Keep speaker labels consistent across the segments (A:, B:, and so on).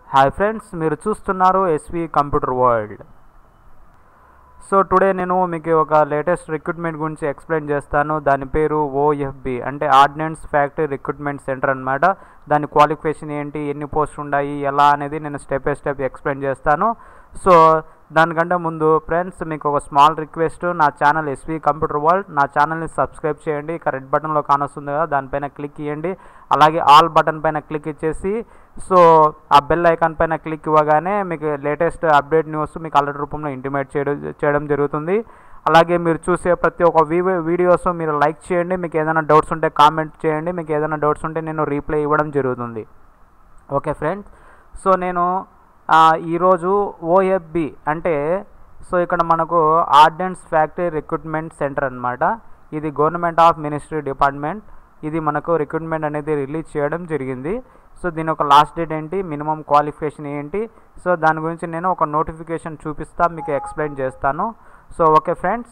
A: hi friends మీరు చూస్తున్నారు SV computer world so today నేను మీకు ఒక లేటెస్ట్ రిక్రూట్మెంట్ గురించి ఎక్స్ప్లెయిన్ చేస్తాను దాని పేరు ఓఎఫ్బి అంటే ఆర్డినెన్స్ ఫ్యాక్టరీ రిక్రూట్మెంట్ సెంటర్ అనమాట దాని క్వాలిఫికేషన్ ఏంటి ఎన్ని పోస్ట్ ఉన్నాయి ఎలా అనేది నేను స్టెప్ బై స్టెప్ ఎక్స్ప్లెయిన్ చేస్తాను సో దానికంటే ముందు ఫ్రెండ్స్ మీకు ఒక స్మాల్ రిక్వెస్ట్ నా ఛానల్ ఎస్వి కంప్యూటర్ వరల్డ్ నా ఛానల్ని సబ్స్క్రైబ్ చేయండి ఇక రెడ్ బటన్లో కానొస్తుంది కదా దానిపైన క్లిక్ ఇవ్వండి అలాగే ఆల్ బటన్ పైన క్లిక్ ఇచ్చేసి సో ఆ బెల్ ఐకాన్ పైన క్లిక్ ఇవ్వగానే మీకు లేటెస్ట్ అప్డేట్ న్యూస్ మీకు అలర్ట్ రూపంలో ఇంటిమేట్ చేయడం చేయడం జరుగుతుంది అలాగే మీరు చూసే ప్రతి ఒక్క వీడియోస్ మీరు లైక్ చేయండి మీకు ఏదైనా డౌట్స్ ఉంటే కామెంట్ చేయండి మీకు ఏదైనా డౌట్స్ ఉంటే నేను రీప్లై ఇవ్వడం జరుగుతుంది ఓకే ఫ్రెండ్స్ సో నేను ఈరోజు ఓఎఫ్బి అంటే సో ఇక్కడ మనకు ఆర్డినెన్స్ ఫ్యాక్టరీ రిక్రూట్మెంట్ సెంటర్ అనమాట ఇది గవర్నమెంట్ ఆఫ్ మినిస్ట్రీ డిపార్ట్మెంట్ ఇది మనకు రిక్రూట్మెంట్ అనేది రిలీజ్ చేయడం జరిగింది సో దీని ఒక లాస్ట్ డేట్ ఏంటి మినిమం క్వాలిఫికేషన్ ఏంటి సో దాని గురించి నేను ఒక నోటిఫికేషన్ చూపిస్తా మీకు ఎక్స్ప్లెయిన్ చేస్తాను సో ఓకే ఫ్రెండ్స్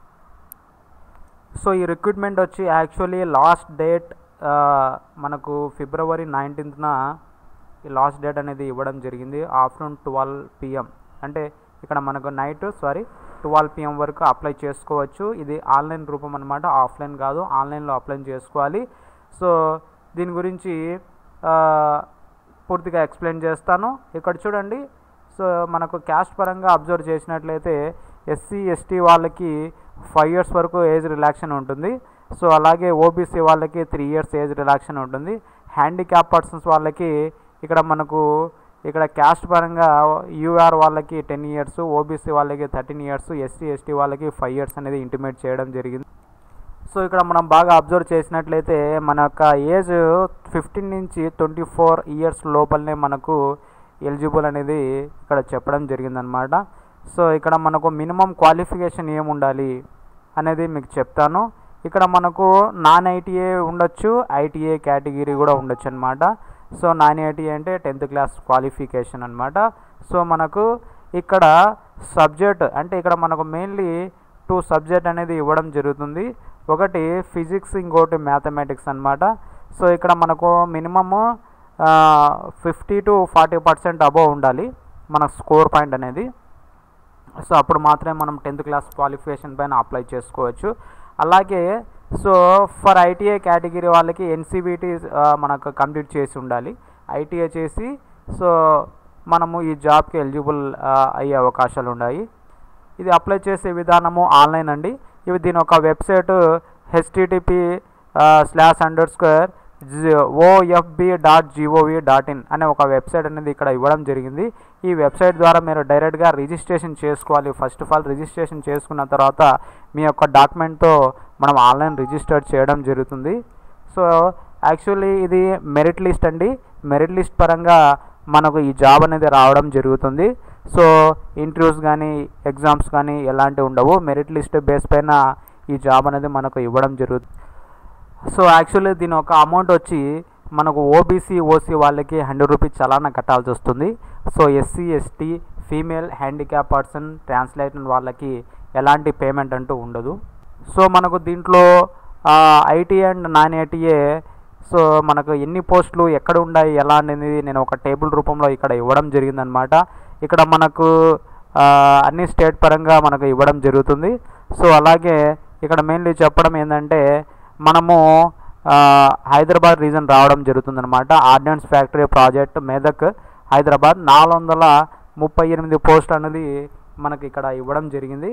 A: సో ఈ రిక్రూట్మెంట్ వచ్చి యాక్చువల్లీ లాస్ట్ డేట్ మనకు ఫిబ్రవరి నైన్టీన్త్న ఈ లాస్ట్ డేట్ అనేది ఇవ్వడం జరిగింది ఆఫ్టర్నూన్ ట్వెల్వ్ పిఎం అంటే ఇక్కడ మనకు నైట్ సారీ ట్వెల్వ్ పిఎం వరకు అప్లై చేసుకోవచ్చు ఇది ఆన్లైన్ రూపం అనమాట ఆఫ్లైన్ కాదు ఆన్లైన్లో అప్లై చేసుకోవాలి సో దీని గురించి పూర్తిగా ఎక్స్ప్లెయిన్ చేస్తాను ఇక్కడ చూడండి సో మనకు క్యాస్ట్ పరంగా అబ్జర్వ్ చేసినట్లయితే ఎస్సీ ఎస్టీ వాళ్ళకి ఫైవ్ ఇయర్స్ వరకు ఏజ్ రిలాక్షన్ ఉంటుంది సో అలాగే ఓబీసీ వాళ్ళకి త్రీ ఇయర్స్ ఏజ్ రిలాక్షన్ ఉంటుంది హ్యాండిక్యాప్ పర్సన్స్ వాళ్ళకి ఇక్కడ మనకు ఇక్కడ క్యాస్ట్ పరంగా యూఆర్ వాళ్ళకి టెన్ ఇయర్స్ ఓబీసీ వాళ్ళకి థర్టీన్ ఇయర్స్ ఎస్సీ ఎస్టీ వాళ్ళకి ఫైవ్ ఇయర్స్ అనేది ఇంటిమేట్ చేయడం జరిగింది సో ఇక్కడ మనం బాగా అబ్జర్వ్ చేసినట్లయితే మన యొక్క ఏజ్ ఫిఫ్టీన్ నుంచి ట్వంటీ ఫోర్ ఇయర్స్ లోపలనే మనకు ఎలిజిబుల్ అనేది ఇక్కడ చెప్పడం జరిగిందనమాట సో ఇక్కడ మనకు మినిమం క్వాలిఫికేషన్ ఏముండాలి అనేది మీకు చెప్తాను ఇక్కడ మనకు నాన్ ఐటీఏ ఉండొచ్చు ఐటీఏ కేటగిరీ కూడా ఉండొచ్చు అనమాట సో నాన్ ఐటీఏ అంటే టెన్త్ క్లాస్ క్వాలిఫికేషన్ అనమాట సో మనకు ఇక్కడ సబ్జెక్ట్ అంటే ఇక్కడ మనకు మెయిన్లీ టూ సబ్జెక్ట్ అనేది ఇవ్వడం జరుగుతుంది ఒకటి ఫిజిక్స్ ఇంకోటి మ్యాథమెటిక్స్ అనమాట సో ఇక్కడ మనకు minimum fifty to forty percent above ఉండాలి మన స్కోర్ పాయింట్ అనేది సో అప్పుడు మాత్రమే మనం టెన్త్ క్లాస్ క్వాలిఫికేషన్ పైన అప్లై చేసుకోవచ్చు అలాగే సో ఫర్ ఐటీఐ కేటగిరీ వాళ్ళకి ఎన్సీబీటీ మనకు కంప్లీట్ చేసి ఉండాలి ఐటీఐ చేసి సో మనము ఈ జాబ్కి ఎలిజిబుల్ అయ్యే అవకాశాలు ఉన్నాయి ఇది అప్లై చేసే విధానము ఆన్లైన్ అండి ఇవి దీని ఒక website HTTP slash underscore OFB dot GOV dot in అనే ఒక వెబ్సైట్ అనేది ఇక్కడ ఇవ్వడం జరిగింది ఈ వెబ్సైట్ ద్వారా మీరు డైరెక్ట్గా రిజిస్ట్రేషన్ చేసుకోవాలి ఫస్ట్ ఆఫ్ ఆల్ రిజిస్ట్రేషన్ చేసుకున్న తర్వాత మీ యొక్క డాక్యుమెంట్తో మనం ఆన్లైన్ రిజిస్టర్ చేయడం జరుగుతుంది సో యాక్చువల్లీ ఇది మెరిట్ లిస్ట్ అండి మెరిట్ లిస్ట్ పరంగా మనకు ఈ జాబ్ అనేది రావడం జరుగుతుంది సో ఇంటర్వ్యూస్ కానీ ఎగ్జామ్స్ కానీ ఎలాంటివి ఉండవు మెరిట్ లిస్ట్ బేస్ పైన ఈ జాబ్ అనేది మనకు ఇవ్వడం జరుగుతుంది సో యాక్చువల్లీ దీని ఒక అమౌంట్ వచ్చి మనకు ఓబీసీ ఓసీ వాళ్ళకి హండ్రెడ్ రూపీస్ చలానా కట్టాల్సి వస్తుంది so SC ST female handicap person translation వాళ్ళకి ఎలాంటి పేమెంట్ అంటూ ఉండదు సో మనకు దీంట్లో IT and non ITA so మనకు ఎన్ని పోస్టులు ఎక్కడ ఉన్నాయి ఎలా అనేది నేను ఒక టేబుల్ రూపంలో ఇక్కడ ఇవ్వడం జరిగిందనమాట ఇక్కడ మనకు అన్ని స్టేట్ పరంగా మనకు ఇవ్వడం జరుగుతుంది సో అలాగే ఇక్కడ మెయిన్లీ చెప్పడం ఏంటంటే మనము హైదరాబాద్ రీజన్ రావడం జరుగుతుందన్నమాట ordinance factory project Medak Hyderabad నాలుగు వందల ముప్పై ఎనిమిది పోస్ట్ అనేది మనకి ఇక్కడ ఇవ్వడం జరిగింది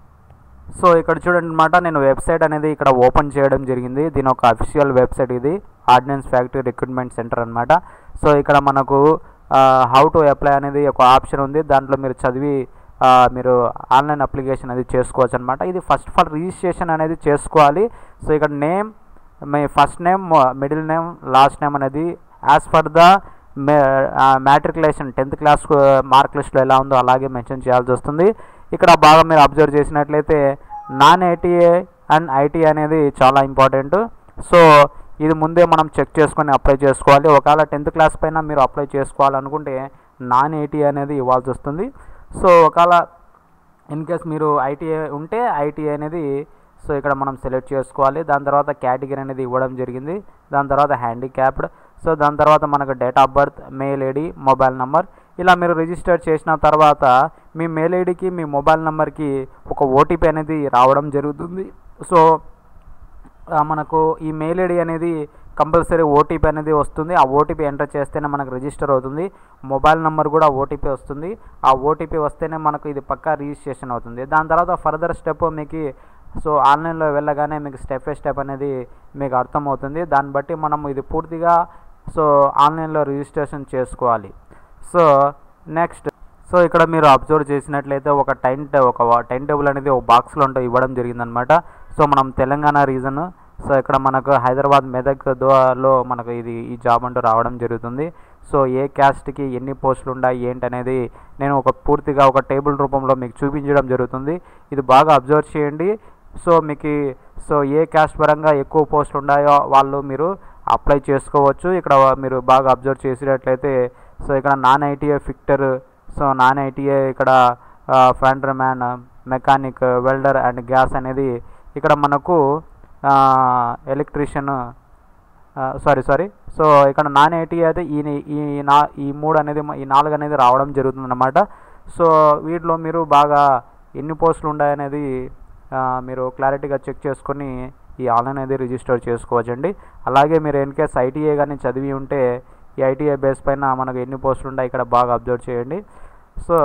A: సో ఇక్కడ చూడండి అనమాట నేను వెబ్సైట్ అనేది ఇక్కడ ఓపెన్ చేయడం జరిగింది దీని ఒక అఫీషియల్ వెబ్సైట్ ఇది ఆర్డినెన్స్ ఫ్యాక్టరీ రిక్రూట్మెంట్ సెంటర్ అనమాట సో ఇక్కడ మనకు హౌ టు అప్లై అనేది ఒక ఆప్షన్ ఉంది దాంట్లో మీరు చదివి మీరు ఆన్లైన్ అప్లికేషన్ అనేది చేసుకోవచ్చు అనమాట ఇది ఫస్ట్ ఆఫ్ ఆల్ రిజిస్ట్రేషన్ అనేది చేసుకోవాలి సో ఇక్కడ నేమ్ మీ first name middle name last name అనేది as per the matriculation tenth class mark లిస్ట్లో ఎలా ఉందో అలాగే మెన్షన్ చేయాల్సి వస్తుంది ఇక్కడ బాగా మీరు అబ్జర్వ్ చేసినట్లయితే నాన్ ఐటీఏ అండ్ ఐటీ అనేది చాలా ఇంపార్టెంట్ సో ఇది ముందే మనం చెక్ చేసుకొని అప్లై చేసుకోవాలి ఒకవేళ టెన్త్ క్లాస్ పైన మీరు అప్లై చేసుకోవాలనుకుంటే నాన్ ఐటీ అనేది ఇవ్వాల్సి వస్తుంది సో ఒకవేళ ఇన్ కేస్ మీరు ఐటీఐ ఉంటే ఐటీఐ అనేది సో ఇక్కడ మనం సెలెక్ట్ చేసుకోవాలి దాని తర్వాత కేటగిరీ అనేది ఇవ్వడం జరిగింది దాని తర్వాత హ్యాండిక్యాప్డ్ సో దాని తర్వాత మనకు date of birth mail ID mobile number ఇలా మీరు రిజిస్టర్ చేసిన తర్వాత మీ మెయిల్ ఐడికి మీ మొబైల్ నెంబర్కి ఒక ఓటీపీ అనేది రావడం జరుగుతుంది సో ఆ, మనకు ఈ మెయిల్ ఐడి అనేది కంపల్సరీ ఓటీపీ అనేది వస్తుంది ఆ ఓటీపీ ఎంటర్ చేస్తేనే మనకు రిజిస్టర్ అవుతుంది మొబైల్ నెంబర్ కూడా ఓటీపీ వస్తుంది ఆ ఓటీపీ వస్తేనే మనకు ఇది పక్కా రిజిస్ట్రేషన్ అవుతుంది దాని తర్వాత ఫర్దర్ స్టెప్ మీకు సో ఆన్లైన్లో వెళ్ళగానే మీకు స్టెప్ బై స్టెప్ అనేది మీకు అర్థమవుతుంది దాన్ని బట్టి మనం ఇది పూర్తిగా సో ఆన్లైన్లో రిజిస్ట్రేషన్ చేసుకోవాలి సో నెక్స్ట్ సో ఇక్కడ మీరు అబ్జర్వ్ చేసినట్లయితే ఒక టైం ఒక టైం టేబుల్ అనేది ఒక బాక్స్లో ఉంటూ ఇవ్వడం జరిగిందనమాట సో మనం తెలంగాణ రీజన్ సో ఇక్కడ మనకు హైదరాబాద్ మెదక్ లో మనకు ఇది ఈ జాబ్ అంటూ రావడం జరుగుతుంది సో ఏ క్యాస్ట్కి ఎన్ని పోస్టులు ఉన్నాయి ఏంటి అనేది నేను ఒక పూర్తిగా ఒక టేబుల్ రూపంలో మీకు చూపించడం జరుగుతుంది ఇది బాగా అబ్జర్వ్ చేయండి సో మీకు సో ఏ క్యాస్ట్ పరంగా ఎక్కువ పోస్టులు ఉన్నాయో వాళ్ళు మీరు అప్లై చేసుకోవచ్చు ఇక్కడ మీరు బాగా అబ్జర్వ్ చేసినట్లయితే సో ఇక్కడ non ITI fitter so non ITI ఇక్కడ finder man mechanic welder and gas అనేది ఇక్కడ మనకు ఎలక్ట్రీషియన్ సారీ సారీ సో ఇక్కడ నాన్ ఐటీ అయితే ఈ ఈ నా ఈ మూడు అనేది మ- ఈ నాలుగు అనేది రావడం జరుగుతుందన్నమాట సో వీటిలో మీరు బాగా ఎన్ని పోస్టులు ఉన్నాయనేది ఆ, మీరు క్లారిటీగా చెక్ చేసుకొని ఈ ఆన్లైన్ అనేది రిజిస్టర్ చేసుకోవచ్చండి అలాగే మీరు ఇన్ కేస్ ఐటీఐ కానీ చదివి ఉంటే ఈ ఐటీఐ బేస్ పైన మనకు ఎన్ని పోస్టులు ఉన్నాయి ఇక్కడ బాగా అబ్జర్వ్ చేయండి సో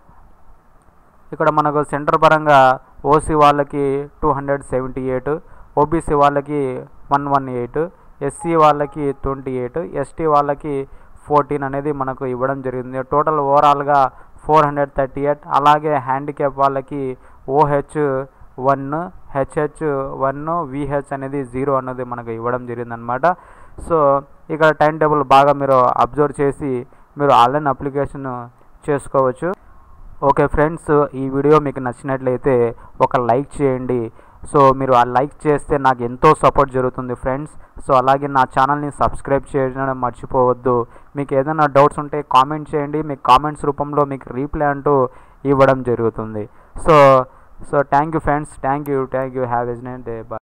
A: ఇక్కడ మనకు సెంటర్ పరంగా ఓసీ వాళ్ళకి two hundred seventy eight OBC వాళ్ళకి వన్ వన్ ఎయిట్ ఎస్సీ వాళ్ళకి ట్వంటీ ఎయిట్ ఎస్టీ వాళ్ళకి ఫోర్టీన్ అనేది మనకు ఇవ్వడం జరిగింది టోటల్ ఓవరాల్గా ఫోర్ హండ్రెడ్ థర్టీ ఎయిట్ అలాగే హ్యాండిక్యాప్ వాళ్ళకి OH one HH one VH అనేది జీరో అనేది మనకు ఇవ్వడం జరిగిందనమాట సో ఇక్కడ టైం టేబుల్ బాగా మీరు అబ్జర్వ్ చేసి మీరు ఆన్లైన్ అప్లికేషన్ చేసుకోవచ్చు ఓకే ఫ్రెండ్స్ ఈ వీడియో మీకు నచ్చినట్లయితే ఒక లైక్ చేయండి సో మీరు ఆ లైక్ చేస్తే నాకు ఎంతో సపోర్ట్ జరుగుతుంది ఫ్రెండ్స్ సో అలాగే నా ఛానల్ని సబ్స్క్రైబ్ చేయడం మర్చిపోవద్దు మీకు ఏదైనా డౌట్స్ ఉంటే కామెంట్ చేయండి మీకు కామెంట్స్ రూపంలో మీకు రీప్లై అంటూ ఇవ్వడం జరుగుతుంది so so thank you friends thank you thank you have nice day bye